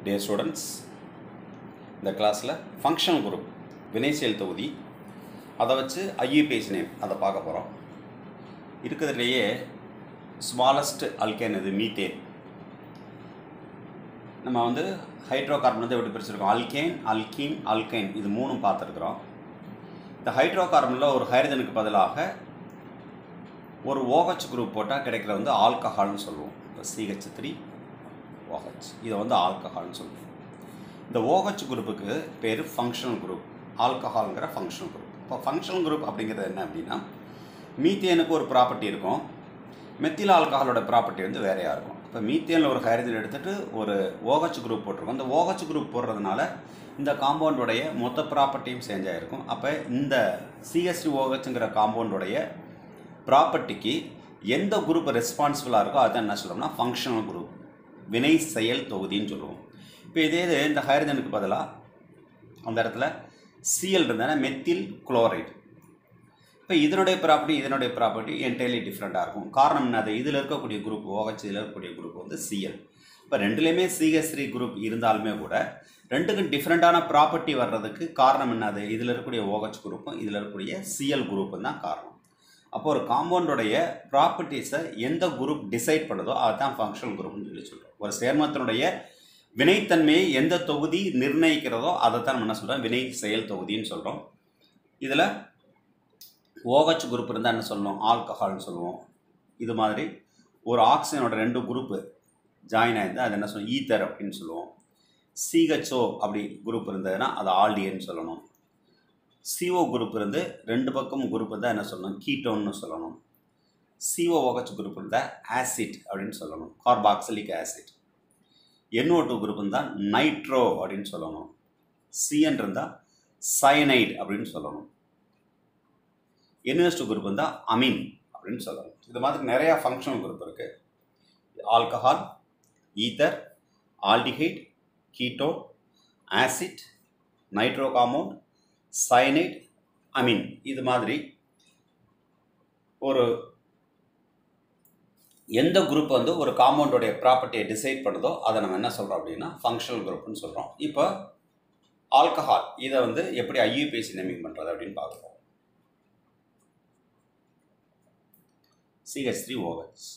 Dear students, இந்த கிளாஸில் functional group வினைச்செயல் தொகுதி அதை வச்சு ஐயூபிஎஸ் நேம் அதை பார்க்க போகிறோம் இருக்கிறதுலையே ஸ்மாலஸ்ட் அல்கேன் இது மீத்தேன் நம்ம வந்து ஹைட்ரோ கார்பன் வந்து எப்படி பிரிச்சிருக்கோம் அல்கேன் அல்கீன் அல்கைன் இது மூணும் பார்த்துருக்குறோம் இந்த ஹைட்ரோ கார்பனில் ஒரு ஹைட்ரஜனுக்கு பதிலாக ஒரு ஓஹெச் குரூப் போட்டால் கிடைக்கிற வந்து ஆல்கஹால்னு சொல்லுவோம் இப்போ சிஹெச் த்ரீ ஓஹெச் இதை வந்து ஆல்கஹால்னு சொல்லுவோம் இந்த OH குரூப்புக்கு பேர் ஃபங்க்ஷனல் குரூப் ஆல்கஹால்ங்கிற ஃபங்க்ஷனல் குரூப் இப்போ ஃபங்க்ஷனல் குரூப் அப்படிங்கிறது என்ன அப்படின்னா மீத்தேனுக்கு ஒரு ப்ராப்பர்ட்டி இருக்கும் மெத்தில் ஆல்கஹாலோட ப்ராப்பர்ட்டி வந்து வேறையாக இருக்கும் இப்போ மீத்தேனில் ஒரு ஹைட்ரஜன் எடுத்துகிட்டு ஒரு OH குரூப் போட்டிருக்கோம் இந்த OH குரூப் போடுறதுனால இந்த காம்பவுண்டுடைய மொத்த ப்ராப்பர்ட்டியும் சேஞ்ச் ஆகிருக்கும் அப்போ இந்த சிஎஸ்டி ஓஹெச்ங்கிற காம்பவுண்டுடைய ப்ராப்பர்ட்டிக்கு எந்த குரூப் ரெஸ்பான்சிபிளாக இருக்கோ அதான் என்ன சொல்கிறோம்னா ஃபங்க்ஷனல் குரூப் வினை செயல் தொகுதின்னு சொல்லுவோம் இப்போ இதே இது இந்த ஹைட்ரஜனுக்கு பதிலாக அந்த இடத்துல சிஎல் இருந்தால் மெத்தில் குளோரைடு இப்போ இதனுடைய ப்ராப்பர்ட்டி இதனுடைய ப்ராப்பர்ட்டி என்டையர்லி டிஃப்ரெண்ட்டாக இருக்கும் காரணம் என்ன அது இதில் இருக்கக்கூடிய குரூப் OH இதில் இருக்கக்கூடிய குரூப் வந்து சிஎல் இப்போ ரெண்டுலேயுமே சிஎஸ்ரி குரூப் இருந்தாலுமே கூட ரெண்டுக்கும் டிஃப்ரெண்ட்டான ப்ராப்பர்ட்டி வர்றதுக்கு காரணம் என்னது இதில் இருக்கக்கூடிய OH குரூப்பும் இதில் இருக்கக்கூடிய சிஎல் குரூப்பும் தான் காரணம் அப்போ ஒரு காம்பவுண்டோடைய ப்ராப்பர்ட்டிஸை எந்த குரூப் டிசைட் பண்ணுதோ அதுதான் ஃபங்க்ஷனல் குரூப்னு சொல்லி சொல்கிறோம் ஒரு சேர்மத்தினுடைய வினைத்தன்மையை எந்த தொகுதி நிர்ணயிக்கிறதோ அதை தான் நம்ம என்ன சொல்கிறோம் வினை செயல் தொகுதின்னு சொல்கிறோம் இதில் OH குரூப் இருந்தால் என்ன சொல்லணும் ஆல்கஹால்னு சொல்லுவோம் இது மாதிரி ஒரு ஆக்சிஜனோட ரெண்டு குரூப்பு ஜாயின் ஆயிருந்தால் அது என்ன சொல்லுவோம் ஈத்தர் அப்படின்னு சொல்லுவோம் சிஹெச்ஓ அப்படி குரூப் இருந்ததுன்னா அது ஆல்டியன்னு சொல்லணும் CO குரூப் இருந்து ரெண்டு பக்கம் குரூப் இருந்தால் என்ன சொல்லணும் கீட்டோன்னு சொல்லணும் CO OH குரூப் இருந்தால் ஆசிட் அப்படின்னு சொல்லணும் carboxylic acid NO2 two group இருந்தால் நைட்ரோ அப்படின்னு சொல்லணும் சிஎன் இருந்தால் சயனைடு அப்படின்னு சொல்லணும் NH2 குரூப் இருந்தால் அமீன் அப்படின்னு சொல்லணும் இது மாதிரி நிறையா ஃபங்க்ஷனல் குரூப் இருக்குது alcohol ether aldehyde keto acid nitro compound cyanide amine இது மாதிரி ஒரு எந்த குரூப் வந்து ஒரு காம்பவுண்டோடைய ப்ராப்பர்ட்டியை டிசைட் பண்ணுதோ அதை நம்ம என்ன சொல்கிறோம் அப்படின்னா ஃபங்க்ஷனல் குரூப்னு சொல்கிறோம் இப்போ ஆல்கஹால் இதை வந்து எப்படி ஐயூபிஎஸ்சி நேமிங் பண்ணுறது அப்படின்னு பார்க்குறோம் சிஹெச் த்ரீ ஓஹெச்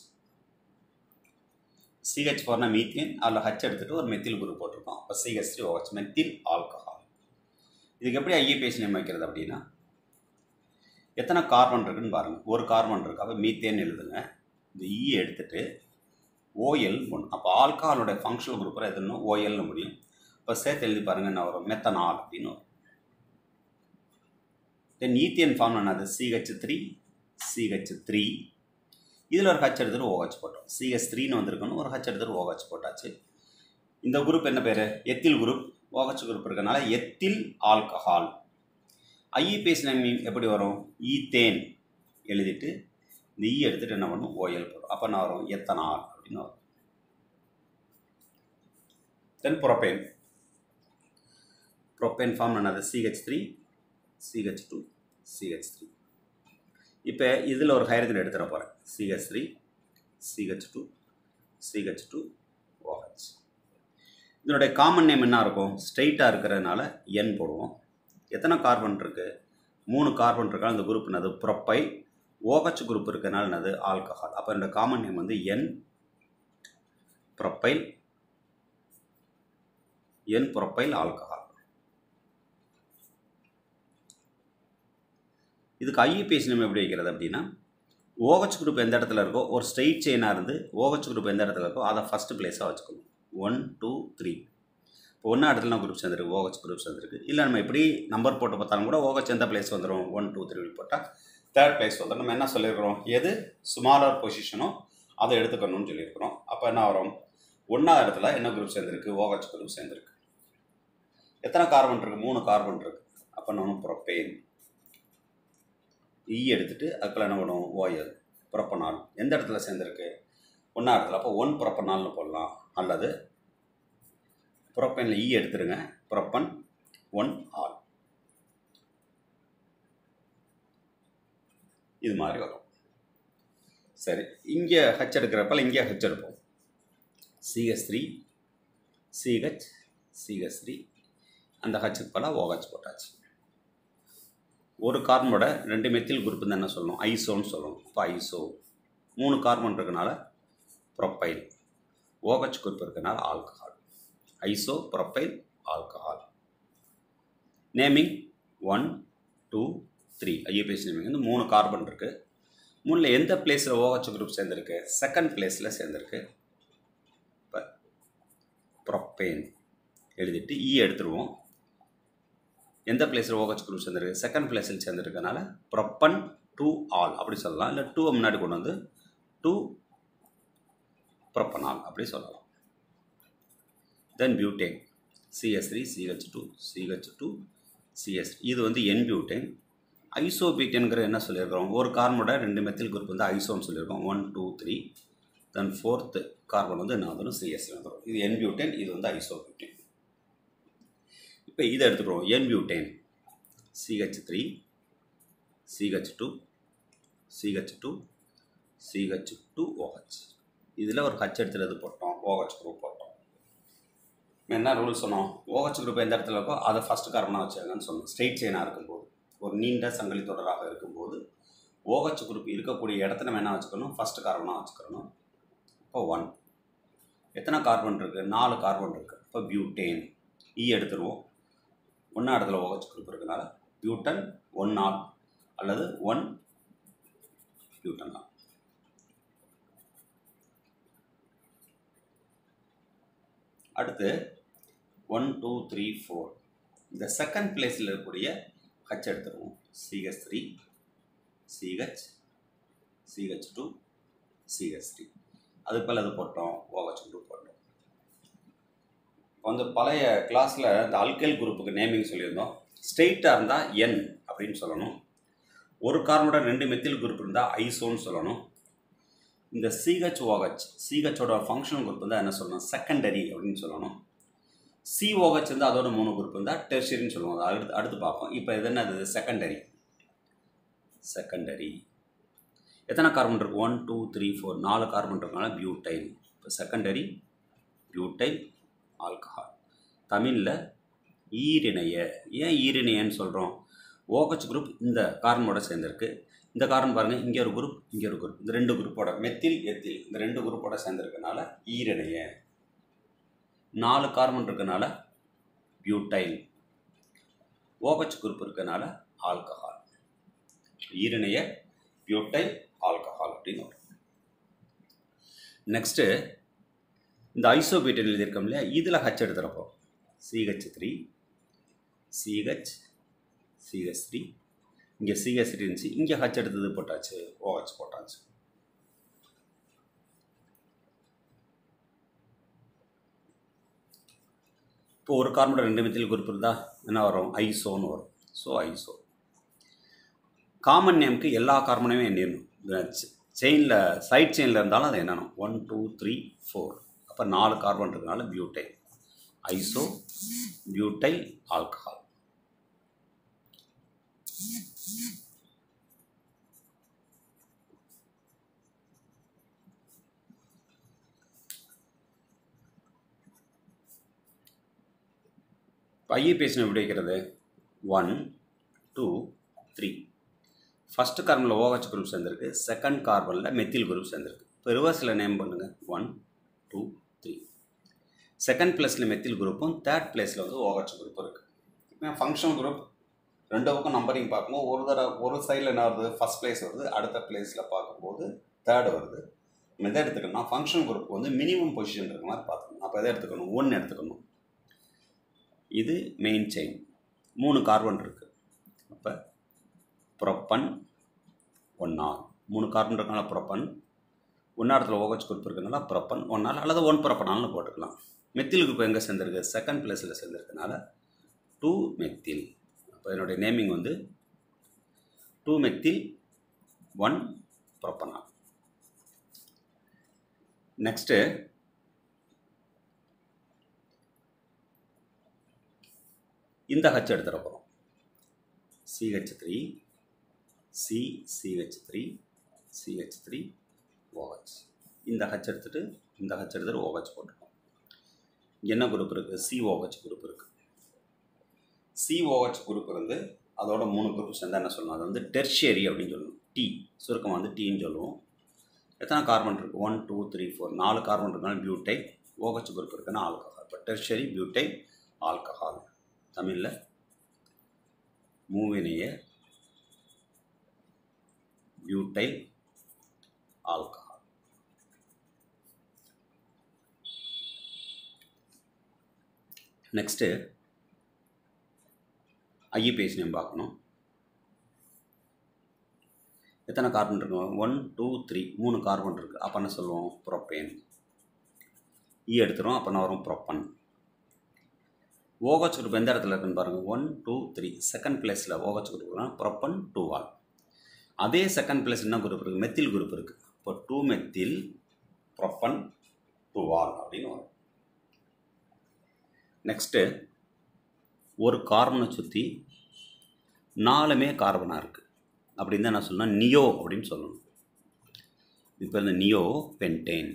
சிஹெச் ஃபோர்னா மீத்தேன் அதில் ஹச் எடுத்துகிட்டு ஒரு மெத்தில் குரூப் போட்டிருக்கோம் அப்போ CH three OH methyl alcohol இதுக்கு எப்படி ஐஏபிஎஸ் நேம் வைக்கிறது அப்படின்னா எத்தனை கார்பன் இருக்குன்னு பாருங்கள் ஒரு கார்பன் இருக்கு அப்போ மீத்தேன் எழுதுங்க இந்த இ எடுத்துட்டு ஓஎல் ஒன் அப்போ ஆல்கஹாலோட ஃபங்க்ஷனல் குரூப்பில் எதுன்னு ஓஎல்னு முடியும் இப்போ சேர்த்து எழுதி பாருங்கள் என்ன வரும் மெத்தனால் அப்படின்னு வரும் தென் ஈத்தியன் ஃபார்ம் என்னது சிஹெச் த்ரீ சிஹெச் த்ரீ இதில் ஒரு ஹச் எடுத்துட்டு ஓஹெச் போட்டோம் சிஹெச் த்ரீன்னு வந்திருக்கணும் ஒரு ஹச் எடுத்துட்டு ஓஹெச் போட்டாச்சு இந்த குரூப் என்ன பேர் எத்தில் குரூப் OH குரூப் இருக்கனால எத்தில் ஆல்கஹால் ஐஇபிஎஸ் நேமிங் எப்படி வரும் ஈத்தேன் எழுதிட்டு இந்த ஈ எடுத்துகிட்டு என்ன பண்ணும் ஓஎல் போடும் அப்போ என்ன வரும் எத்தனால் அப்படின்னு வரும் தென் புரோப்பேன் புரோப்பேன் ஃபார்ம் என்னது CH three CH two CH three இப்போ இதில் ஒரு ஹைட்ரஜன் எடுத்துட போகிறேன் CH three CH two CH two OH இதனுடைய காமன் நேம் என்ன இருக்கும் ஸ்ட்ரைட்டாக இருக்கிறதுனால என் போடுவோம் எத்தனை கார்பன் இருக்குது மூணு கார்பன் இருக்கா அந்த குரூப் என்னது ப்ரொப்பைல் ஓஹெச் குரூப் இருக்கிறதுனால என்னது ஆல்கஹால் அப்போ என்னோட காமன் நேம் வந்து n propyl n propyl alcohol இதுக்கு ஐயூபிஎஸ் நேம் எப்படி வைக்கிறது அப்படின்னா ஓஹெச் குரூப் எந்த இடத்துல இருக்கோ ஒரு ஸ்ட்ரெயிட் செயினாக இருந்து ஓஹெச் குரூப் எந்த இடத்துல இருக்கோ அதை ஃபஸ்ட்டு பிளேஸாக வச்சுக்கணும் ஒன் டூ த்ரீ இப்போ ஒன்றா இடத்துல நான் குரூப் சேர்ந்துருக்கு ஓஹெச் குரூப் சேர்ந்துருக்கு இல்லை நம்ம எப்படி நம்பர் போட்டு பார்த்தாலும் கூட ஓஹெச் எந்த பிளேஸ் வந்துடும் ஒன் டூ த்ரீ போட்டால் தேர்ட் பிளேஸ் வந்துடும் நம்ம என்ன சொல்லியிருக்கிறோம் எது ஸ்மாலர் பொசிஷனோ அதை எடுத்துக்கணும்னு சொல்லியிருக்கிறோம் அப்போ என்ன வரும் ஒன்றாவது இடத்துல என்ன குரூப் சேர்ந்துருக்கு ஓஹெச் குரூப் சேர்ந்துருக்கு எத்தனை கார்பன் இருக்குது மூணு கார்பன் இருக்குது அப்போ நான் ப்ரொப்பேன் இ எடுத்துகிட்டு அதுக்குள்ள என்ன பண்ணுவோம் ஓஎல் புறப்பனால் எந்த இடத்துல சேர்ந்துருக்கு ஒன்றா இடத்துல அப்போ ஒன் புறப்பனால்னு போடலாம் அல்லது புறப்பனில் இ எடுத்துருங்க புறப்பன் ஒன் ஆல் இது மாதிரி வரும் சரி இங்கே ஹச் எடுக்கிறப்பல இங்கே ஹச் எடுப்போம் CH three CH CH three அந்த ஹச்சுக்கு பதிலாக ஓஹெச் போட்டாச்சு ஒரு கார்பனோட ரெண்டு மெத்தில் குரூப் தான் என்ன சொல்லணும் ஐசோன்னு சொல்லணும் இப்போ ஐசோ மூணு கார்பன் இருக்கனால ப்ரொப்பைல் ஓஹெச் குரூப் இருக்கனால alcohol iso propyl alcohol naming one two three IUPAC naming வந்து மூணு கார்பன் இருக்குது மூணில் எந்த பிளேஸில் ஓஹெச் குரூப் சேர்ந்துருக்கு செகண்ட் பிளேஸில் சேர்ந்துருக்கு இப்போ ப்ரொப்பேன் எழுதிட்டு இ எடுத்துருவோம் எந்த பிளேஸில் ஓஹெச் குரூப் சேர்ந்துருக்கு செகண்ட் பிளேஸில் சேர்ந்துருக்கனால ப்ரொப்பன் டூ ஆல் அப்படி சொல்லலாம் இல்லை டூவை முன்னாடி கொண்டு வந்து டூ ப்ரொப்பனால் அப்படி சொல்லலாம் then butane CS three CH two CH two CS இது வந்து என் பியூட்டேன் ஐசோபீட்டன்கிற என்ன சொல்லியிருக்கிறோம் ஒரு கார்பனோட ரெண்டு மெத்தில் குரூப் வந்து ஐசோன்னு சொல்லியிருக்கோம் one two three then fourth carbon வந்து என்ன வந்துடும் சிஎஸ் வந்துடும் இது என் பியூட்டேன் இது வந்து ஐசோபியூட்டேன் இப்போ இதை எடுத்துக்கிறோம் n butane CH three CH two CH two CH two OH இதில் ஒரு ஹச் எடுத்துறது போட்டோம் ஓஹெச் குரூப் போட்டோம் என்ன ரூல் சொன்னோம் ஓஹெச் குரூப் எந்த இடத்துல இருக்கோ அதை ஃபஸ்ட் கார்பனாக வச்சாங்கன்னு சொன்னோம் ஸ்ட்ரெயிட் செயினாக இருக்கும்போது ஒரு நீண்ட சங்கிலி தொடராக இருக்கும்போது ஓஹெச் குரூப் இருக்கக்கூடிய இடத்த நம்ம என்ன வச்சுக்கணும் ஃபஸ்ட் கார்பனாக வச்சுக்கணும் இப்போ ஒன் எத்தனை கார்பன் இருக்குது நாலு கார்பன் இருக்குது இப்போ பியூட்டேன் இ எடுத்துருவோம் ஒன்றா இடத்துல ஓஹெச் குரூப் இருக்கனால பியூட்டன் ஒன் நாள் அல்லது ஒன் பியூட்டன் நாள் அடுத்து ஒன் டூ த்ரீ ஃபோர் இந்த செகண்ட் பிளேஸில் இருக்கக்கூடிய ஹச் எடுத்துருவோம் CH three CH CH two CH three அதுக்கு மேலே அது போட்டோம் ஓஹெச் டூ போட்டோம் இப்போ வந்து பழைய கிளாஸில் இந்த அல்கைல் குரூப்புக்கு நேமிங் சொல்லியிருந்தோம் ஸ்ட்ரெயிட்டாக இருந்தால் என் அப்படின்னு சொல்லணும் ஒரு கார்பனோட ரெண்டு மெத்தில் குரூப் இருந்தால் ஐசோன்னு சொல்லணும் இந்த சிஹெச் ஓஹெச் சிஹெச்சோட ஃபங்க்ஷனல் குரூப் இருந்தால் என்ன சொல்லணும் செகண்டரி அப்படின்னு சொல்லணும் சிஓஹெச் வந்து அதோட மூணு குரூப் இருந்தால் டெர்ஷரின்னு சொல்லுவாங்க அடுத்து அடுத்து பார்ப்போம் இப்போ இது என்னது செகண்டரி செகண்டரி எத்தனை கார்பன் இருக்குது ஒன் டூ த்ரீ ஃபோர் நாலு கார்பன் இருக்கனால பியூட்டைல் இப்போ செகண்டரி பியூட்டைல் ஆல்கஹால் தமிழில் ஈரிணைய ஏன் ஈரிணையன்னு சொல்கிறோம் ஓஹெச் குரூப் இந்த கார்பனோட சேர்ந்துருக்கு இந்த கார்பன் பாருங்கள் இங்கே ஒரு குரூப் இங்கே ஒரு குரூப் இந்த ரெண்டு குரூப்போட மெத்தில் எத்தில் இந்த ரெண்டு குரூப்போட சேர்ந்துருக்கனால ஈரிணைய நாலு கார்பன் இருக்கனால பியூட்டைல் ஓஹெச் குரூப் இருக்கனால ஆல்கஹால் ஈரிணைய பியூட்டைல் ஆல்கஹால் அப்படின்னு வரும் நெக்ஸ்ட்டு இந்த ஐசோபியூட்டன் எழுதியிருக்கோம் இல்லையா இதில் ஹச் எடுத்துகிறப்போ CH three CH CH three இங்கே சிஹெச் த்ரீ இருந்துச்சு இங்கே ஹச் எடுத்தது போட்டாச்சு ஓஹெச் போட்டாச்சு இப்போ ஒரு கார்பனோட ரெண்டு மெத்தில் குரூப் இருந்தால் என்ன வரும் ஐசோன்னு வரும் ஸோ ஐசோ காமன் நேமுக்கு எல்லா கார்பனையும் எண்ணிடணும் செயினில் சைட் செயினில் இருந்தாலும் அது என்னணும் ஒன் டூ த்ரீ ஃபோர் அப்போ நாலு கார்பன் இருக்கனால பியூட்டைல் ஐசோ பியூட்டைல் ஆல்கஹால் ஐஏ பேசின எப்படி வைக்கிறது ஒன் டூ த்ரீ ஃபஸ்ட்டு கார்பனில் ஓஹெச் குரூப் சேர்ந்துருக்கு செகண்ட் கார்பனில் மெத்தில் குரூப் சேர்ந்துருக்கு இப்போ ரிவர்ஸில் நேம் பண்ணுங்கள் ஒன் டூ த்ரீ செகண்ட் ப்ளஸில் மெத்தில் குரூப்பும் தேர்ட் பிளேஸில் வந்து ஓஹெச் குரூப் இருக்குது இப்போ ஃபங்க்ஷன் குரூப் ரெண்டு பக்கம் நம்பரிங் பார்க்கும்போது ஒரு தடவை ஒரு சைடில் என்ன வருது ஃபஸ்ட் பிளேஸ் வருது அடுத்த பிளேஸில் பார்க்கும்போது தேர்டு வருது நம்ம எதை எடுத்துக்கணும் ஃபங்க்ஷன் குரூப் வந்து மினிமம் பொசிஷன் இருக்க மாதிரி பார்த்துக்கணும் அப்போ எதை எடுத்துக்கணும் ஒன்று எடுத்துக்கணும் இது மெயின் செயின் மூணு கார்பன் இருக்குது அப்போ ப்ரொப்பன் ஒன்றா மூணு கார்பன் இருக்கனால ப்ரொப்பன் ஒன்றா இடத்துல ஓகச் குரூப் இருக்கனால ப்ரொப்பன் ஒன்றால் அல்லது ஒன் ப்ரொப்பனால்னு போட்டுக்கலாம் மெத்தில் குரூப் எங்கே சேர்ந்துருக்கு செகண்ட் பிளேஸில் சேர்ந்துருக்கனால டூ மெத்தில் அப்போ என்னுடைய நேமிங் வந்து two methyl one propanol next இந்த ஹச் எடுத்துட போகிறோம் CH three C CH three CH three OH இந்த ஹச் எடுத்துகிட்டு இந்த ஹச் எடுத்துகிட்டு ஓஹெச் போட்டுருக்கோம் என்ன குரூப் இருக்குது சிஓஹெச் குரூப் இருக்குது சிஓஹெச் குரூப் இருந்து அதோட மூணு குரூப் சேர்ந்தா என்ன சொல்லணும் அது வந்து டெர்ஷியரி அப்படின்னு சொல்லணும் டி சுருக்கமாக வந்து டீன்னு சொல்லுவோம் எத்தனை கார்பன் இருக்குது ஒன் டூ த்ரீ ஃபோர் நாலு கார்பன் இருக்கனால பியூட்டை ஓஹெச் குரூப் இருக்குன்னா ஆல்கஹால் இப்போ டெர்ஷரி பியூட்டை ஆல்கஹால் தமிழில் மூவினைய butyl alcohol next IUPAC name பார்க்கணும் எத்தனை கார்பன் இருக்கும் ஒன் டூ த்ரீ மூணு கார்பன் இருக்குது அப்போ என்ன சொல்லுவோம் ப்ரொப்பேன் ஈ எடுத்துரும் அப்போ என்ன வரும் ப்ரொப்பன் ஓகச் குரூப் எந்த இடத்துல இருக்குன்னு பாருங்கள் ஒன் டூ த்ரீ செகண்ட் பிளேஸில் ஓகச் குரூப்னா ப்ரொப்பன் டூ ஆல் அதே செகண்ட் பிளேஸ் என்ன குரூப் இருக்குது மெத்தில் குரூப் இருக்குது இப்போ two methyl propan two ol அப்படின்னு வரும் நெக்ஸ்ட்டு ஒரு கார்பனை சுற்றி நாலுமே கார்பனாக இருக்குது அப்படின்னு தான் நான் சொல்லணும் நியோ அப்படின்னு சொல்லணும் இப்போ இந்த neopentane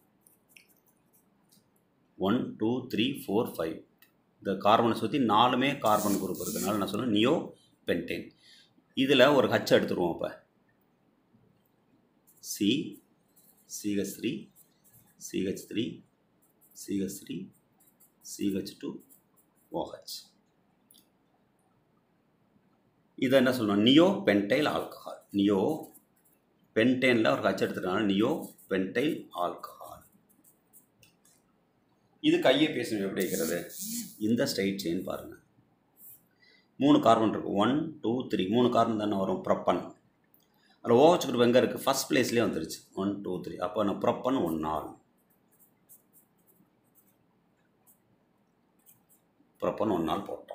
one two three four five இந்த கார்பனை சுற்றி நாலுமே கார்பன் குரூப் இருக்கிறதுனால நான் சொல்லுவேன் நியோ பென்டேன் இதில் ஒரு ஹச் எடுத்துருவோம் இப்போ C CH three CH three CH three CH two OH இதை என்ன சொல்லணும் நியோ பென்டைல் ஆல்கஹால் நியோ பென்டேனில் ஒரு ஹச் எடுத்துட்டாங்க நியோ பென்டைல் ஆல்கஹால் இது கையை பேசணும் எப்படி இருக்கிறது இந்த ஸ்ட்ரைட் செயின் பாருங்கள் மூணு கார்பன் இருக்குது ஒன் டூ த்ரீ மூணு கார்பன் தானே வரும் ப்ரப்பன் அதில் ஓஹெச் குரூப் எங்கே இருக்குது ஃபஸ்ட் பிளேஸ்லேயே வந்துருச்சு ஒன் டூ த்ரீ அப்போ நான் ப்ரப்பன் ஒன் நாள் ப்ரப்பன் ஒன் நாள் போட்டோம்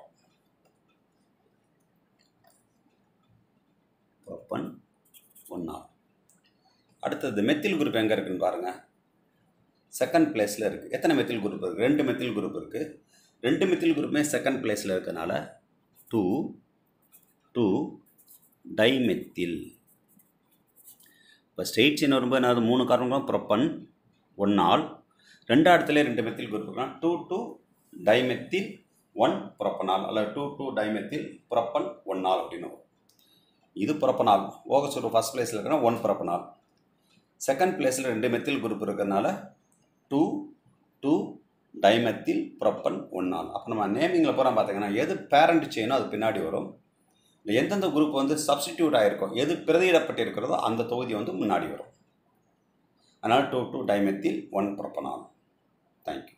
ப்ரப்பன் ஒன் நாள் அடுத்தது மெத்தில் குரூப் எங்கே இருக்குன்னு பாருங்கள் செகண்ட் பிளேஸில் இருக்குது எத்தனை மெத்தில் குரூப் இருக்குது ரெண்டு மெத்தில் குரூப் இருக்குது ரெண்டு மெத்தில் குரூப்புமே செகண்ட் பிளேஸில் இருக்கனால டூ டூ டைமெத்தில் இப்போ ஸ்ட்ரெயிட் செயின் வரும்போது என்ன மூணு காரணங்களும் ப்ரொப்பன் ஒன்னால் ரெண்டாவது இடத்துல ரெண்டு மெத்தில் குரூப் இருக்கலாம் two two dimethyl one propanol அல்லது two two dimethyl propan one ol அப்படின்னு வரும் இது ப்ரொப்பனால் ஓகசூர் ஃபஸ்ட் பிளேஸில் இருக்குன்னா ஒன் ப்ரொப்பனால் செகண்ட் பிளேஸில் ரெண்டு மெத்தில் குரூப் இருக்கிறதுனால two two dimethyl propan one ol அப்போ நம்ம நேமிங்கில் பூரா பார்த்தீங்கன்னா எது பேரண்ட் செயினோ அது பின்னாடி வரும் இல்லை எந்தெந்த குரூப் வந்து சப்ஸ்டிடியூட் ஆகிருக்கோ எது பிரதியிடப்பட்டிருக்கிறதோ அந்த தொகுதி வந்து முன்னாடி வரும் அதனால் two two dimethyl one propanol thank you